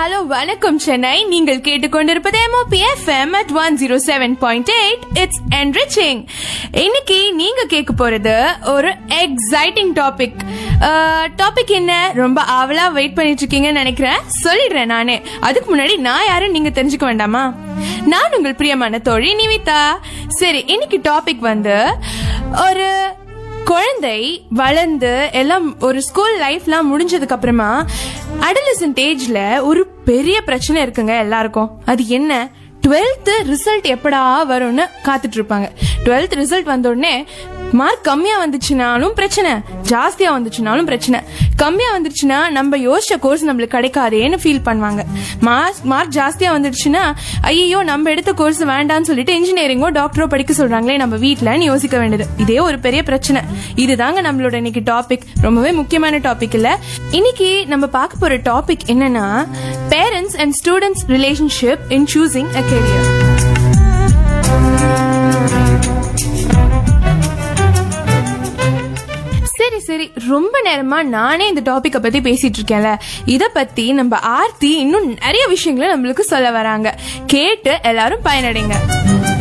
hello வணக்கம் சென்னை நீங்கள் கேட்டுக்கொண்டிருப்பது MOP FM at one zero seven point eight it's enriching இன்னைக்கு நீங்க கேட்க போறது ஒரு எக்ஸைட்டிங் டாபிக் டாபிக் என்ன ரொம்ப ஆவலா வெயிட் பண்ணிட்டு இருக்கீங்கன்னு நினைக்கிறேன் சொல்லிடுறேன் நானே அதுக்கு முன்னாடி நான் யாரும் நீங்க தெரிஞ்சுக்க வேண்டாமா நான் உங்கள் பிரியமான தோழி நிவிதா சரி இன்னைக்கு டாபிக் வந்து ஒரு குழந்தை வளர்ந்து எல்லாம் ஒரு ஸ்கூல் லைஃப்லாம் முடிஞ்சதுக்கு அப்புறமா அடலசன்ட் ஏஜ்ல ஒரு பெரிய பிரச்சனை இருக்குங்க எல்லாருக்கும் அது என்ன டுவெல்த் ரிசல்ட் எப்படா வரும்னு காத்துட்டு இருப்பாங்க டுவெல்த் ரிசல்ட் வந்த உடனே மார்க் கம்மியா வந்துச்சுனாலும் பிரச்சனை ஜாஸ்தியா வந்துச்சுனாலும் பிரச்சனை கம்மியா வந்துருச்சுன்னா நம்ம யோசிச்ச கோர்ஸ் நம்மளுக்கு கிடைக்காதேன்னு ஃபீல் பண்ணுவாங்க மார்க் மார்க் ஜாஸ்தியா வந்துடுச்சுன்னா ஐயோ நம்ம எடுத்த கோர்ஸ் வேண்டாம்னு சொல்லிட்டு இன்ஜினியரிங்கோ டாக்டரோ படிக்க சொல்றாங்களே நம்ம வீட்லன்னு யோசிக்க வேண்டியது இதே ஒரு பெரிய பிரச்சனை இதுதாங்க நம்மளோட இன்னைக்கு டாபிக் ரொம்பவே முக்கியமான டாபிக் இல்ல இன்னைக்கு நம்ம பார்க்க போற டாபிக் என்னன்னா parents and students relationship in choosing a career சரி சரி ரொம்ப நேரமா நானே இந்த டாபிக்க பத்தி பேசிட்டு இருக்கேன்ல இத பத்தி நம்ம ஆர்த்தி இன்னும் நிறைய விஷயங்களை நம்மளுக்கு சொல்ல வராங்க கேட்டு எல்லாரும் பயனடைங்க